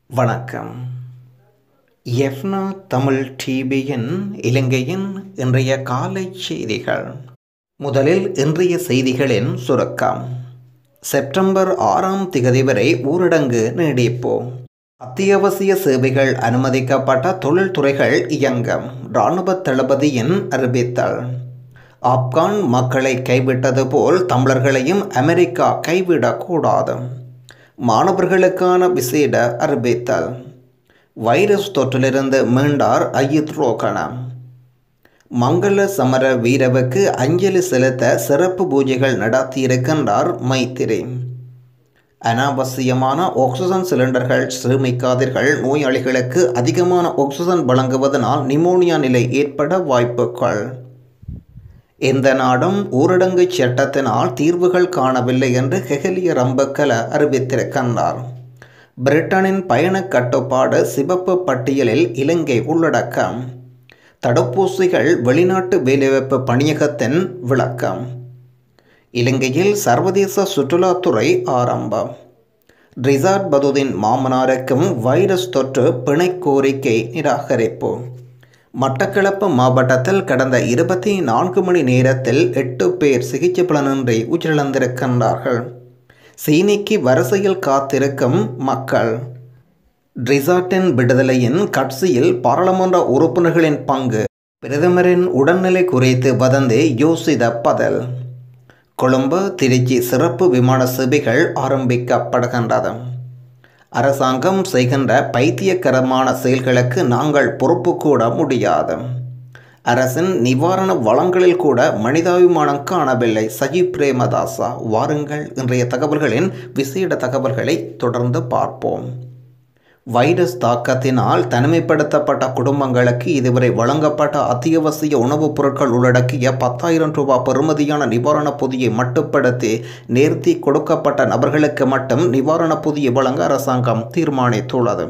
வணக்கம் எஃப்னா தமிழ் டிவியின் இலங்கையின் இன்றைய காலை செய்திகள் முதலில் இன்றைய செய்திகளின் சுருக்கம் செப்டம்பர் ஆறாம் திகதி வரை ஊரடங்கு நீடிப்பு அத்தியாவசிய சேவைகள் அனுமதிக்கப்பட்ட தொழில்துறைகள் இயங்கும் இராணுவ தளபதியின் அறிவித்தல் ஆப்கான் மக்களை கைவிட்டது போல் தமிழர்களையும் அமெரிக்கா கைவிடக்கூடாது மாணவர்களுக்கான விசேட அறிவித்தல் வைரஸ் தொற்றிலிருந்து மீண்டார் அயித் ரோகணம் மங்கள சமர வீரவுக்கு அஞ்சலி செலுத்த சிறப்பு பூஜைகள் நடத்தியிருக்கின்றார் மைத்திரி அனாவசியமான ஆக்சிஜன் சிலிண்டர்கள் சேமிக்காதீர்கள் நோயாளிகளுக்கு அதிகமான ஆக்சிஜன் வழங்குவதனால் நிமோனியா நிலை ஏற்பட வாய்ப்புகள் எந்த நாடும் ஊரடங்கு சட்டத்தினால் தீர்வுகள் காணவில்லை என்று ஹெகலிய ரம்பக்கல அறிவித்திருக்கின்றார் பிரிட்டனின் பயண கட்டுப்பாடு சிவப்பு பட்டியலில் இலங்கை உள்ளடக்கம் தடுப்பூசிகள் வெளிநாட்டு வேலைவாய்ப்பு பணியகத்தின் விளக்கம் இலங்கையில் சர்வதேச சுற்றுலாத்துறை ஆரம்பம் ரிசார்ட் பதுதின் மாமனாருக்கும் வைரஸ் தொற்று பிணை கோரிக்கை நிராகரிப்பு மட்டக்களப்பு மாவட்டத்தில் கடந்த இருபத்தி நான்கு மணி நேரத்தில் எட்டு பேர் சிகிச்சை பலனின்றி உயிரிழந்திருக்கின்றார்கள் சீனிக்கு வரிசையில் காத்திருக்கும் மக்கள் ரிசார்ட்டின் விடுதலையின் கட்சியில் பாராளுமன்ற உறுப்பினர்களின் பங்கு பிரதமரின் உடல்நிலை குறித்து வதந்தி யோசித பதில் கொழும்பு திருச்சி சிறப்பு விமான சேவைகள் ஆரம்பிக்கப்படுகின்றது அரசாங்கம் செய்கின்ற பைத்தியக்கரமான செயல்களுக்கு நாங்கள் பொறுப்பு கூட முடியாது அரசின் நிவாரண வளங்களில் கூட மனிதாபிமானம் காணவில்லை சஜிப் பிரேமதாசா வாருங்கள் இன்றைய தகவல்களின் விசேட தகவல்களை தொடர்ந்து பார்ப்போம் வைரஸ் தாக்கத்தினால் தனிமைப்படுத்தப்பட்ட குடும்பங்களுக்கு இதுவரை வழங்கப்பட்ட அத்தியாவசிய உணவுப் பொருட்கள் உள்ளடக்கிய பத்தாயிரம் ரூபாய் பெறுமதியான நிவாரணப் பொதியை மட்டுப்படுத்தி நேர்த்தி கொடுக்கப்பட்ட நபர்களுக்கு மட்டும் நிவாரணப் பொதியை வழங்க அரசாங்கம் தீர்மானித்துள்ளது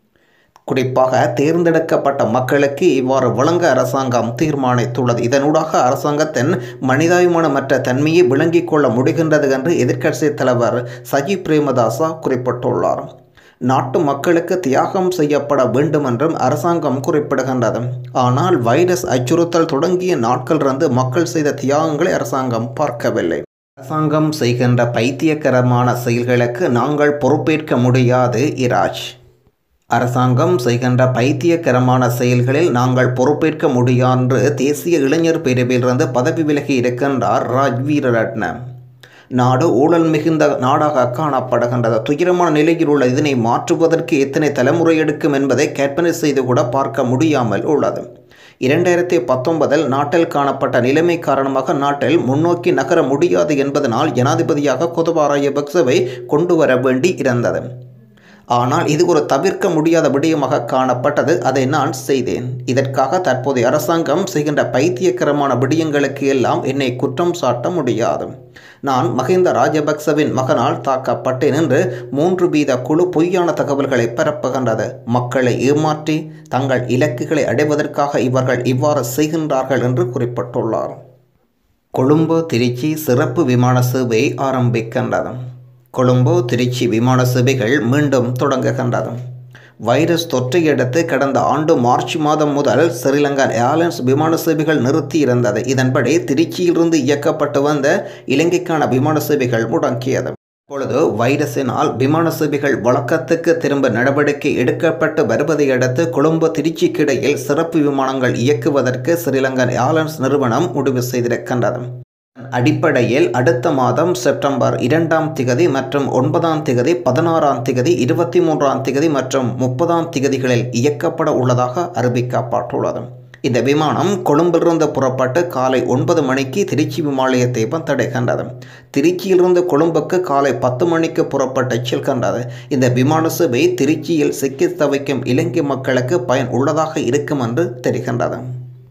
குறிப்பாக தேர்ந்தெடுக்கப்பட்ட மக்களுக்கு இவ்வாறு வழங்க அரசாங்கம் தீர்மானித்துள்ளது இதனூடாக அரசாங்கத்தின் மனிதாபிமானமற்ற தன்மையை விளங்கிக் கொள்ள முடிகின்றது என்று எதிர்க்கட்சித் தலைவர் சஜிப் பிரேமதாசா குறிப்பிட்டுள்ளார் நாட்டு மக்களுக்கு தியாகம் செய்யப்பட வேண்டும் என்றும் அரசாங்கம் குறிப்பிடுகின்றது ஆனால் வைரஸ் அச்சுறுத்தல் தொடங்கிய நாட்களிலிருந்து மக்கள் செய்த தியாகங்களை அரசாங்கம் பார்க்கவில்லை அரசாங்கம் செய்கின்ற பைத்தியகரமான செயல்களுக்கு நாங்கள் பொறுப்பேற்க முடியாது இராஜ் அரசாங்கம் செய்கின்ற பைத்தியகரமான செயல்களில் நாங்கள் பொறுப்பேற்க முடியாது தேசிய இளைஞர் பிரிவிலிருந்து பதவி விலகி இருக்கின்றார் ராஜ் வீரரட்ன நாடு ஊழல் மிகுந்த நாடாக காணப்படுகின்றது துயரமான நிலையில் உள்ள இதனை மாற்றுவதற்கு எத்தனை தலைமுறை எடுக்கும் என்பதை கற்பனை செய்து கூட பார்க்க முடியாமல் உள்ளது இரண்டாயிரத்தி பத்தொன்பதில் நாட்டில் காணப்பட்ட நிலைமை காரணமாக நாட்டில் முன்னோக்கி நகர முடியாது என்பதனால் ஜனாதிபதியாக கொதுபா ராஜபக்சவை கொண்டு வர வேண்டி இருந்தது ஆனால் இது ஒரு தவிர்க்க முடியாத விடயமாக காணப்பட்டது அதை நான் செய்தேன் இதற்காக தற்போதைய அரசாங்கம் செய்கின்ற பைத்தியக்கரமான விடயங்களுக்கு எல்லாம் என்னை குற்றம் சாட்ட முடியாது நான் மஹிந்த ராஜபக்சவின் மகனால் தாக்கப்பட்டேன் என்று மூன்று வீத குழு பொய்யான தகவல்களை பரப்புகின்றது மக்களை ஏமாற்றி தங்கள் இலக்குகளை அடைவதற்காக இவர்கள் இவ்வாறு செய்கின்றார்கள் என்று குறிப்பிட்டுள்ளார் கொழும்பு திருச்சி சிறப்பு விமான சேவை ஆரம்பிக்கின்றது கொழும்பு திருச்சி விமான சேவைகள் மீண்டும் தொடங்குகின்றது வைரஸ் தொற்றை அடுத்து கடந்த ஆண்டு மார்ச் மாதம் முதல் ஸ்ரீலங்கா ஏர்லைன்ஸ் விமான சேவைகள் நிறுத்தியிருந்தது இதன்படி திருச்சியிலிருந்து இயக்கப்பட்டு வந்த இலங்கைக்கான விமான சேவைகள் முடங்கியது இப்பொழுது வைரஸினால் விமான சேவைகள் வழக்கத்துக்கு திரும்ப நடவடிக்கை எடுக்கப்பட்டு வருவதை அடுத்து கொழும்பு திருச்சிக்கு இடையில் சிறப்பு விமானங்கள் இயக்குவதற்கு ஸ்ரீலங்கா ஏர்லைன்ஸ் நிறுவனம் முடிவு செய்திருக்கின்றது அடிப்படையில் அடுத்த மாதம் செப்டம்பர் இரண்டாம் திகதி மற்றும் ஒன்பதாம் திகதி பதினாறாம் திகதி இருபத்தி மூன்றாம் திகதி மற்றும் முப்பதாம் திகதிகளில் இயக்கப்பட உள்ளதாக அறிவிக்கப்பட்டுள்ளது இந்த விமானம் கொழும்பிலிருந்து புறப்பட்டு காலை ஒன்பது மணிக்கு திருச்சி விமானத்தை வந்தடைகின்றது திருச்சியிலிருந்து கொழும்புக்கு காலை பத்து மணிக்கு புறப்பட்டு செல்கின்றது இந்த விமான சேவை திருச்சியில் சிக்கி தவிக்கும் இலங்கை மக்களுக்கு பயன் உள்ளதாக இருக்கும் என்று தெரிகின்றது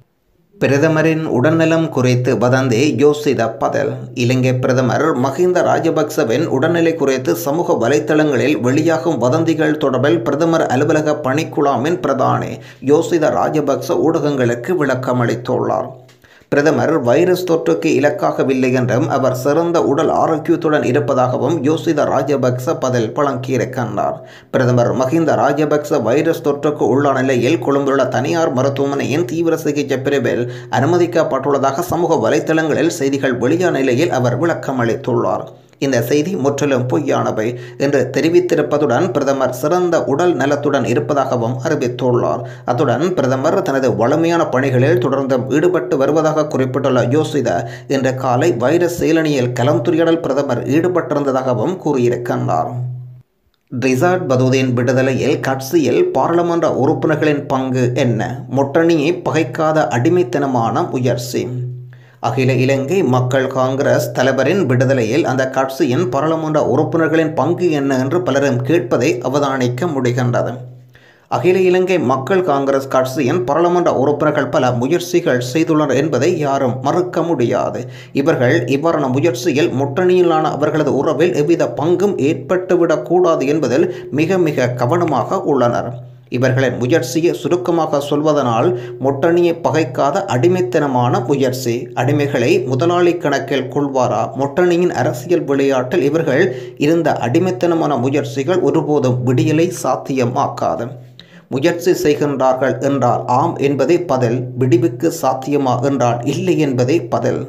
பிரதமரின் உடல்நலம் குறித்து வதந்தி யோசித பதல் இலங்கை பிரதமர் மஹிந்த ராஜபக்சவின் உடல்நிலை குறித்து சமூக வலைத்தளங்களில் வெளியாகும் வதந்திகள் தொடர்பில் பிரதமர் அலுவலக பணிக்குழாமின் பிரதானி யோசித ராஜபக்ச ஊடகங்களுக்கு விளக்கமளித்துள்ளார் பிரதமர் வைரஸ் தொற்றுக்கு இலக்காகவில்லை என்றும் அவர் சிறந்த உடல் ஆரோக்கியத்துடன் இருப்பதாகவும் யோசித ராஜபக்ச பதில் வழங்கியிருக்கின்றார் பிரதமர் மஹிந்த ராஜபக்ச வைரஸ் தொற்றுக்கு உள்ளான நிலையில் கொழும்புள்ள தனியார் மருத்துவமனையின் தீவிர சிகிச்சை பிரிவில் அனுமதிக்கப்பட்டுள்ளதாக சமூக வலைதளங்களில் செய்திகள் வெளியான நிலையில் அவர் விளக்கம் அளித்துள்ளார் இந்த செய்தி முற்றிலும் பொய்யானவை என்று தெரிவித்திருப்பதுடன் பிரதமர் சிறந்த உடல் நலத்துடன் இருப்பதாகவும் அறிவித்துள்ளார் அத்துடன் பிரதமர் தனது வலிமையான பணிகளில் தொடர்ந்தும் ஈடுபட்டு வருவதாக குறிப்பிட்டுள்ள யோசித இன்று காலை வைரஸ் செயலணியில் கலந்துரையாடல் பிரதமர் ஈடுபட்டிருந்ததாகவும் கூறியிருக்கின்றார் ரிசார்ட் பதூதின் விடுதலையில் கட்சியில் பாராளுமன்ற உறுப்பினர்களின் பங்கு என்ன முட்டணியை பகைக்காத அடிமைத்தனமான முயற்சி அகில இலங்கை மக்கள் காங்கிரஸ் தலைவரின் விடுதலையில் அந்த கட்சியின் பாராளுமன்ற உறுப்பினர்களின் பங்கு என்ன என்று பலரும் கேட்பதை அவதானிக்க முடிகின்றது அகில இலங்கை மக்கள் காங்கிரஸ் கட்சியின் பாராளுமன்ற உறுப்பினர்கள் பல முயற்சிகள் செய்துள்ளனர் என்பதை யாரும் மறுக்க முடியாது இவர்கள் இவ்வாறான முயற்சியில் முட்டணியிலான அவர்களது உறவில் எவ்வித பங்கும் ஏற்பட்டுவிடக்கூடாது என்பதில் மிக மிக கவனமாக உள்ளனர் இவர்களின் முயற்சியை சுருக்கமாக சொல்வதனால் முட்டணியை பகைக்காத அடிமைத்தனமான முயற்சி அடிமைகளை முதலாளி கணக்கில் கொள்வாரா முட்டணியின் அரசியல் விளையாட்டில் இவர்கள் இருந்த அடிமைத்தனமான முயற்சிகள் ஒருபோதும் விடியலை சாத்தியமாக்காது முயற்சி செய்கின்றார்கள் என்றால் ஆம் என்பதே பதில் விடிவுக்கு சாத்தியமா என்றால் இல்லை என்பதே பதில்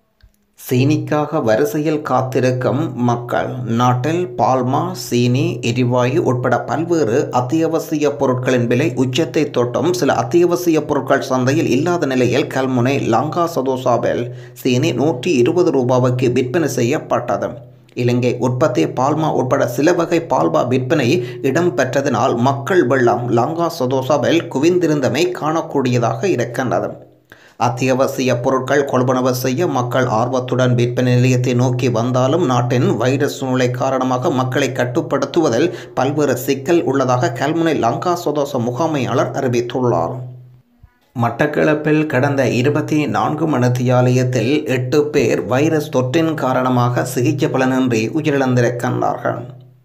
சீனிக்காக வரிசையில் காத்திருக்கும் மக்கள் நாட்டில் பால்மா சீனி எரிவாயு உட்பட பல்வேறு அத்தியாவசிய பொருட்களின் விலை உச்சத்தை தொட்டும் சில அத்தியாவசிய பொருட்கள் சந்தையில் இல்லாத நிலையில் கல்முனை லங்கா சதோசாவில் சீனி நூற்றி இருபது ரூபாவுக்கு விற்பனை செய்யப்பட்டது இலங்கை உற்பத்தி பால்மா உட்பட சில வகை பால்மா விற்பனை இடம்பெற்றதனால் மக்கள் வெள்ளம் லங்கா சதோசாவில் குவிந்திருந்தமை காணக்கூடியதாக இருக்கின்றது அத்தியாவசிய பொருட்கள் கொள்வனவு செய்ய மக்கள் ஆர்வத்துடன் விற்பனை நிலையத்தை நோக்கி வந்தாலும் நாட்டின் வைரஸ் சூழ்நிலை காரணமாக மக்களை கட்டுப்படுத்துவதில் பல்வேறு சிக்கல் உள்ளதாக கல்முனை லங்கா சதோச முகாமையாளர் அறிவித்துள்ளார் மட்டக்களப்பில் கடந்த இருபத்தி நான்கு மணித்தியாலயத்தில் எட்டு பேர் வைரஸ் தொற்றின் காரணமாக சிகிச்சை பலனின்றி உயிரிழந்திருக்கின்றார்கள்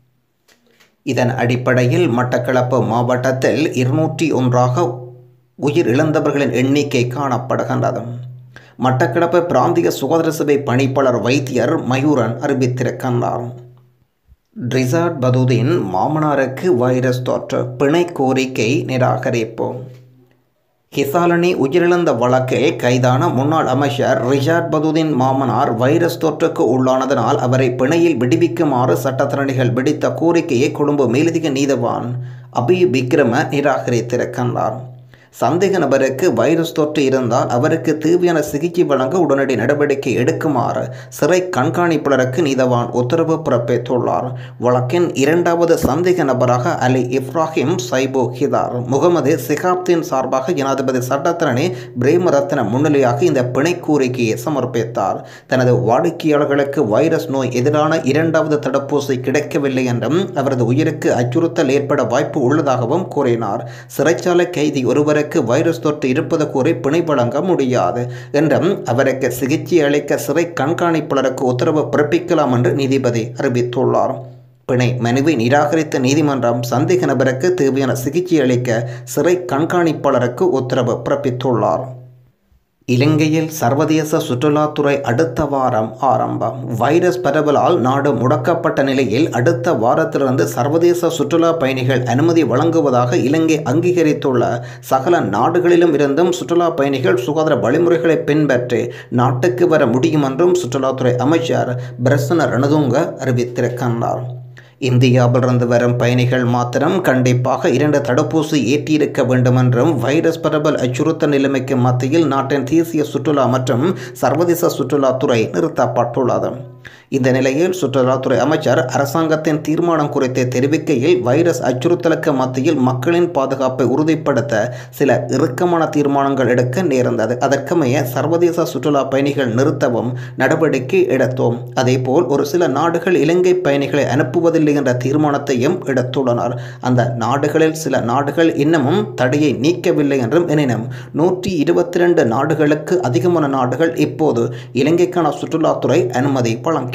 இதன் அடிப்படையில் மட்டக்களப்பு மாவட்டத்தில் இருநூற்றி ஒன்றாக உயிர் இழந்தவர்களின் எண்ணிக்கை காணப்படுகின்றது மட்டக்களப்பு பிராந்திய சுகாதார சபை பணிப்பாளர் வைத்தியர் மயூரன் அறிவித்திருக்கின்றார் ரிசார்ட் பதுதீன் மாமனாருக்கு வைரஸ் தொற்று பிணை கோரிக்கை நிராகரிப்பு ஹிசாலனி உயிரிழந்த வழக்கில் கைதான முன்னாள் அமைச்சர் ரிஷாட் பதுதீன் மாமனார் வைரஸ் தொற்றுக்கு உள்ளானதனால் அவரை பிணையில் விடுவிக்குமாறு சட்டத்திரணிகள் விடுத்த கோரிக்கையை கொழும்பு மேலதிக நீதவான் அபி விக்ரம நிராகரித்திருக்கின்றார் சந்தேக நபருக்கு வைரஸ் தொற்று இருந்தால் அவருக்கு தேவையான சிகிச்சை வழங்க உடனடி நடவடிக்கை எடுக்குமாறு சிறை கண்காணிப்பாளருக்கு நீதவான் உத்தரவு பிறப்பித்துள்ளார் வழக்கின் இரண்டாவது சந்தேக நபராக அலி இப்ராஹிம் சைபோ ஹிதார் முகமது சிகாப்தின் சார்பாக ஜனாதிபதி சட்டத்திரணி பிரேமரத்ன முன்னிலையாக இந்த பிணை கோரிக்கையை சமர்ப்பித்தார் தனது வாடிக்கையாளர்களுக்கு வைரஸ் நோய் எதிரான இரண்டாவது தடுப்பூசி கிடைக்கவில்லை என்றும் அவரது உயிருக்கு அச்சுறுத்தல் ஏற்பட வாய்ப்பு உள்ளதாகவும் கூறினார் சிறைச்சாலை கைதி ஒருவரை அவருக்கு வைரஸ் தொற்று இருப்பது கூறி பிணை வழங்க முடியாது என்றும் அவருக்கு சிகிச்சை அளிக்க சிறை கண்காணிப்பாளருக்கு உத்தரவு பிறப்பிக்கலாம் என்று நீதிபதி அறிவித்துள்ளார் பிணை மனுவை நிராகரித்த நீதிமன்றம் சந்தேக நபருக்கு தேவையான சிகிச்சை அளிக்க சிறை கண்காணிப்பாளருக்கு உத்தரவு பிறப்பித்துள்ளார் இலங்கையில் சர்வதேச சுற்றுலாத்துறை அடுத்த வாரம் ஆரம்பம் வைரஸ் பரவலால் நாடு முடக்கப்பட்ட நிலையில் அடுத்த வாரத்திலிருந்து சர்வதேச சுற்றுலா பயணிகள் அனுமதி வழங்குவதாக இலங்கை அங்கீகரித்துள்ள சகல நாடுகளிலும் இருந்தும் சுற்றுலா பயணிகள் சுகாதார வழிமுறைகளை பின்பற்றி நாட்டுக்கு வர முடியும் என்றும் சுற்றுலாத்துறை அமைச்சர் பிரசன ரணதுங்க அறிவித்திருக்கின்றார் இந்தியாவிலிருந்து வரும் பயணிகள் மாத்திரம் கண்டிப்பாக இரண்டு தடுப்பூசி ஏற்றியிருக்க வேண்டும் என்றும் வைரஸ் பரவல் அச்சுறுத்தல் நிலைமைக்கு மத்தியில் நாட்டின் தேசிய சுற்றுலா மற்றும் சர்வதேச சுற்றுலாத்துறை நிறுத்தப்பட்டுள்ளது இந்த நிலையில் சுற்றுலாத்துறை அமைச்சர் அரசாங்கத்தின் தீர்மானம் குறித்து தெரிவிக்கையில் வைரஸ் அச்சுறுத்தலுக்கு மத்தியில் மக்களின் பாதுகாப்பை உறுதிப்படுத்த சில இறுக்கமான தீர்மானங்கள் எடுக்க நேர்ந்தது அதற்கமைய சர்வதேச சுற்றுலா பயணிகள் நிறுத்தவும் நடவடிக்கை எடுத்தோம் அதேபோல் ஒரு சில நாடுகள் இலங்கை பயணிகளை அனுப்புவதில்லை என்ற தீர்மானத்தையும் எடுத்துள்ளனர் அந்த நாடுகளில் சில நாடுகள் இன்னமும் தடையை நீக்கவில்லை என்றும் எனினும் நூற்றி இருபத்தி ரெண்டு நாடுகளுக்கு அதிகமான நாடுகள் இப்போது இலங்கைக்கான சுற்றுலாத்துறை அனுமதி வழங்கியுள்ளனர்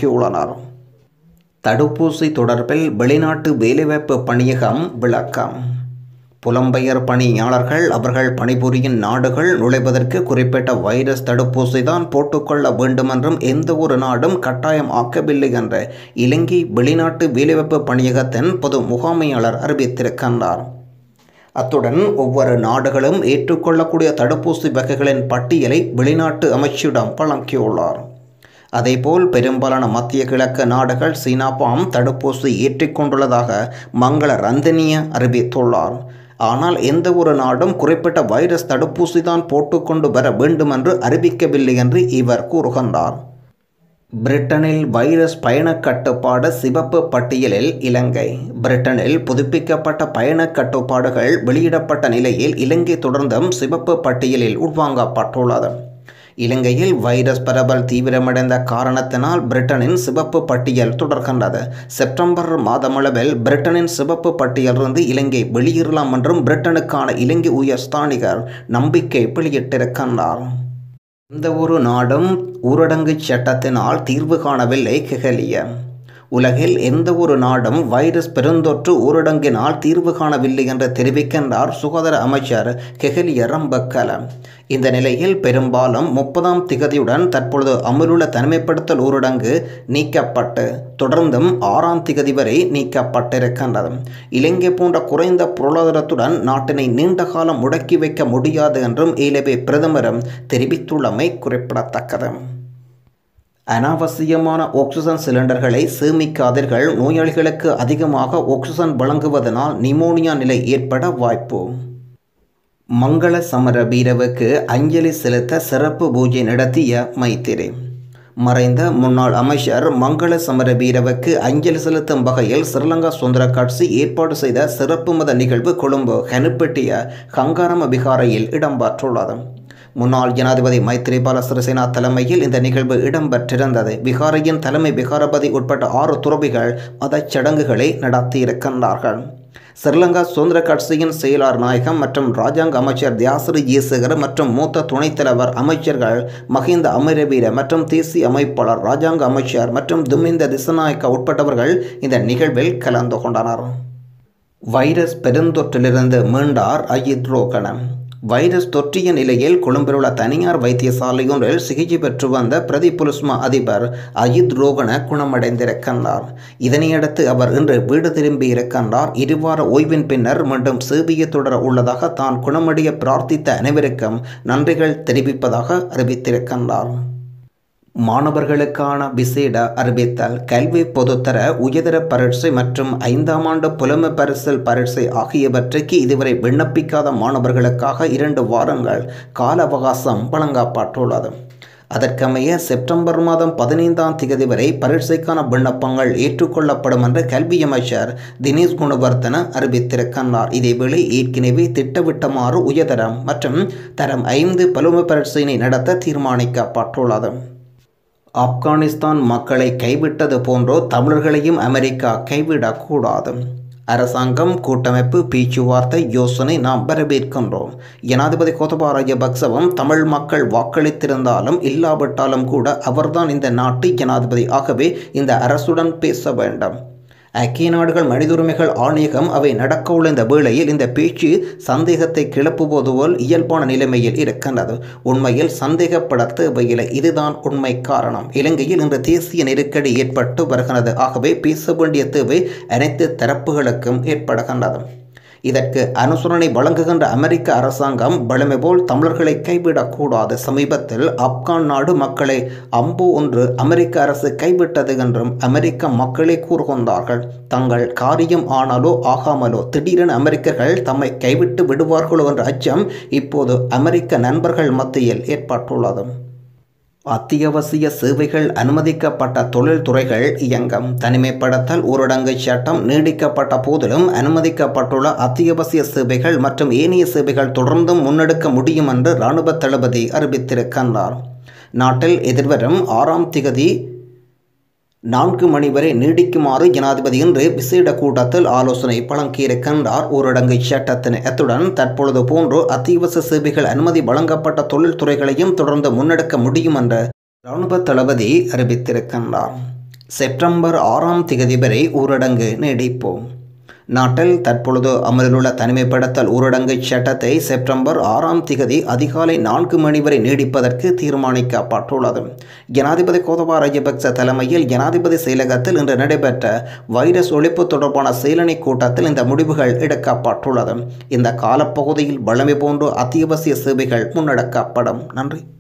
தடுப்பூசி தொடர்பில் வெளிநாட்டு வேலைவாய்ப்பு பணியகம் விளக்கம் புலம்பெயர் பணியாளர்கள் அவர்கள் பணிபுரியும் நாடுகள் நுழைவதற்கு குறிப்பிட்ட வைரஸ் தடுப்பூசி தான் போட்டுக்கொள்ள வேண்டுமென்றும் எந்த ஒரு நாடும் கட்டாயம் ஆக்கவில்லை என்ற இலங்கை வெளிநாட்டு வேலைவாய்ப்பு பணியகத்தின் பொது முகாமையாளர் அறிவித்திருக்கின்றார் அத்துடன் ஒவ்வொரு நாடுகளும் ஏற்றுக்கொள்ளக்கூடிய தடுப்பூசி வகைகளின் பட்டியலை வெளிநாட்டு அமைச்சிடம் வழங்கியுள்ளார் அதேபோல் பெரும்பாலான மத்திய கிழக்கு நாடுகள் சீனாப்பாம் தடுப்பூசி ஏற்றிக்கொண்டுள்ளதாக மங்கள ரந்தனிய அறிவித்துள்ளார் ஆனால் எந்த ஒரு நாடும் குறிப்பிட்ட வைரஸ் தடுப்பூசி தான் போட்டுக்கொண்டு வர வேண்டும் என்று அறிவிக்கவில்லை என்று இவர் கூறுகின்றார் பிரிட்டனில் வைரஸ் பயண கட்டுப்பாடு சிவப்பு பட்டியலில் இலங்கை பிரிட்டனில் புதுப்பிக்கப்பட்ட பயண கட்டுப்பாடுகள் வெளியிடப்பட்ட நிலையில் இலங்கை தொடர்ந்தும் சிவப்பு பட்டியலில் உள்வாங்கப்பட்டுள்ளது இலங்கையில் வைரஸ் பரவல் தீவிரமடைந்த காரணத்தினால் பிரிட்டனின் சிவப்பு பட்டியல் தொடர்கின்றது செப்டம்பர் மாதமளவில் பிரிட்டனின் சிவப்பு பட்டியலிருந்து இலங்கை வெளியேறலாம் என்றும் பிரிட்டனுக்கான இலங்கை உயர் ஸ்தானிகர் நம்பிக்கை வெளியிட்டிருக்கின்றார் எந்த ஒரு நாடும் ஊரடங்கு சட்டத்தினால் தீர்வு காணவில்லை கெகலிய உலகில் எந்த ஒரு நாடும் வைரஸ் பெருந்தொற்று ஊரடங்கினால் தீர்வு காணவில்லை என்று தெரிவிக்கின்றார் சுகாதார அமைச்சர் கெகலிய ரம்பக்கல இந்த நிலையில் பெரும்பாலும் முப்பதாம் திகதியுடன் தற்பொழுது அமலுள்ள தனிமைப்படுத்தல் ஊரடங்கு நீக்கப்பட்டு தொடர்ந்தும் ஆறாம் திகதி வரை நீக்கப்பட்டிருக்கின்றது இலங்கை போன்ற குறைந்த பொருளாதாரத்துடன் நாட்டினை நீண்ட காலம் முடக்கி வைக்க முடியாது என்றும் இலவே பிரதமரும் தெரிவித்துள்ளமை குறிப்பிடத்தக்கது அனாவசியமான ஆக்சிஜன் சிலிண்டர்களை சேமிக்காதீர்கள் நோயாளிகளுக்கு அதிகமாக ஆக்சிஜன் வழங்குவதனால் நிமோனியா நிலை ஏற்பட வாய்ப்பு மங்கள சமர வீரவுக்கு அஞ்சலி செலுத்த சிறப்பு பூஜை நடத்திய மைத்திரி மறைந்த முன்னாள் அமைச்சர் மங்கள சமர வீரவுக்கு அஞ்சலி செலுத்தும் வகையில் ஸ்ரீலங்கா சுதந்திர கட்சி ஏற்பாடு செய்த சிறப்பு மத நிகழ்வு கொழும்பு கனுப்பெட்டிய கங்காரம விகாரையில் இடம்பெற்றுள்ளது முன்னாள் ஜனாதிபதி மைத்ரிபால சிறிசேனா தலைமையில் இந்த நிகழ்வு இடம்பெற்றிருந்தது விகாரையின் தலைமை விகாரபதி உட்பட்ட ஆறு துறவிகள் மதச் சடங்குகளை நடத்தியிருக்கின்றார்கள் ஸ்ரீலங்கா சுதந்திர கட்சியின் செயலாளர் நாயகம் மற்றும் ராஜாங்க அமைச்சர் தியாசிரி ஜீசகர் மற்றும் மூத்த துணைத் தலைவர் அமைச்சர்கள் மஹிந்த அமரவீர மற்றும் தேசிய அமைப்பாளர் ராஜாங்க அமைச்சர் மற்றும் துமிந்த திசநாயக்கா உட்பட்டவர்கள் இந்த நிகழ்வில் கலந்து கொண்டனர் வைரஸ் பெருந்தொற்றிலிருந்து மீண்டார் அஜித் ரோகணம் வைரஸ் தொற்றிய நிலையில் கொழும்பிலுள்ள தனியார் வைத்தியசாலையொன்றில் சிகிச்சை பெற்று வந்த பிரதி புலுஸ்மா அதிபர் அஜித் ரோகன குணமடைந்திருக்கின்றார் இதனையடுத்து அவர் இன்று வீடு திரும்பி இருக்கின்றார் இருவார ஓய்வின் பின்னர் மீண்டும் சேவையை தொடர உள்ளதாக தான் குணமடைய பிரார்த்தித்த அனைவருக்கும் நன்றிகள் தெரிவிப்பதாக அறிவித்திருக்கின்றார் மாணவர்களுக்கான விசேட அறிவித்தல் கல்வி பொதுத்தர உயர்தர பரீட்சை மற்றும் ஐந்தாம் ஆண்டு புலமை பரிசல் பரீட்சை ஆகியவற்றுக்கு இதுவரை விண்ணப்பிக்காத மாணவர்களுக்காக இரண்டு வாரங்கள் கால அவகாசம் வழங்கப்பட்டுள்ளது அதற்கமைய செப்டம்பர் மாதம் பதினைந்தாம் தேதி வரை பரீட்சைக்கான விண்ணப்பங்கள் ஏற்றுக்கொள்ளப்படும் என்று கல்வி அமைச்சர் தினேஷ் குணவர்த்தன அறிவித்திருக்கின்றார் இதேவேளை ஏற்கனவே திட்டமிட்டமாறு உயர்தரம் மற்றும் தரம் ஐந்து புலமை பரீட்சையினை நடத்த தீர்மானிக்கப்பட்டுள்ளது ஆப்கானிஸ்தான் மக்களை கைவிட்டது போன்றோ தமிழர்களையும் அமெரிக்கா கைவிடக்கூடாது அரசாங்கம் கூட்டமைப்பு பேச்சுவார்த்தை யோசனை நாம் வரவேற்கின்றோம் ஜனாதிபதி கோத்தபா ராஜபக்சவும் தமிழ் மக்கள் வாக்களித்திருந்தாலும் இல்லாவிட்டாலும் கூட அவர்தான் இந்த நாட்டு ஜனாதிபதி ஆகவே இந்த அரசுடன் பேச வேண்டும் ஐக்கிய நாடுகள் மனித உரிமைகள் ஆணையகம் அவை நடக்கவுள்ள இந்த வேளையில் இந்த பேச்சு சந்தேகத்தை கிளப்புவது போல் இயல்பான நிலைமையில் இருக்கின்றது உண்மையில் சந்தேகப்பட தேவையில்லை இதுதான் உண்மை காரணம் இலங்கையில் இன்று தேசிய நெருக்கடி ஏற்பட்டு வருகிறது ஆகவே பேச வேண்டிய தேவை அனைத்து தரப்புகளுக்கும் ஏற்படுகின்றது இதற்கு அனுசரணை வழங்குகின்ற அமெரிக்க அரசாங்கம் வலிமை போல் தமிழர்களை கைவிடக்கூடாது சமீபத்தில் ஆப்கான் நாடு மக்களை அம்பு ஒன்று அமெரிக்க அரசு கைவிட்டது என்றும் அமெரிக்க மக்களே கூறுகின்றார்கள் தங்கள் காரியம் ஆனாலோ ஆகாமலோ திடீரென அமெரிக்கர்கள் தம்மை கைவிட்டு விடுவார்களோ என்ற அச்சம் இப்போது அமெரிக்க நண்பர்கள் மத்தியில் ஏற்பட்டுள்ளது அத்தியாவசிய சேவைகள் அனுமதிக்கப்பட்ட தொழில்துறைகள் இயங்கம் தனிமைப்படுத்தல் ஊரடங்கு சட்டம் நீடிக்கப்பட்ட போதிலும் அனுமதிக்கப்பட்டுள்ள அத்தியாவசிய சேவைகள் மற்றும் ஏனைய சேவைகள் தொடர்ந்தும் முன்னெடுக்க முடியும் என்று இராணுவ தளபதி அறிவித்திருக்கின்றார் நாட்டில் எதிர்வரும் ஆறாம் திகதி நான்கு மணி வரை நீடிக்குமாறு ஜனாதிபதி இன்று விசேட கூட்டத்தில் ஆலோசனை வழங்கியிருக்கின்றார் ஊரடங்கு சட்டத்தின் அத்துடன் தற்பொழுது போன்று அத்தியாவசிய சேவைகள் அனுமதி வழங்கப்பட்ட தொழில்துறைகளையும் தொடர்ந்து முன்னெடுக்க முடியும் என்று இராணுவ தளபதி அறிவித்திருக்கின்றார் செப்டம்பர் ஆறாம் திகதி வரை ஊரடங்கு நீடிப்போம் நாட்டில் தற்பொழுது அமலிலுள்ள தனிமைப்படுத்தல் ஊரடங்கு சட்டத்தை செப்டம்பர் ஆறாம் திகதி அதிகாலை நான்கு மணி வரை நீடிப்பதற்கு தீர்மானிக்கப்பட்டுள்ளது ஜனாதிபதி கோதபா ராஜபக்ச தலைமையில் ஜனாதிபதி செயலகத்தில் இன்று நடைபெற்ற வைரஸ் ஒழிப்பு தொடர்பான செயலணி கூட்டத்தில் இந்த முடிவுகள் எடுக்கப்பட்டுள்ளது இந்த காலப்பகுதியில் வழமை போன்று அத்தியாவசிய சேவைகள் முன்னெடுக்கப்படும் நன்றி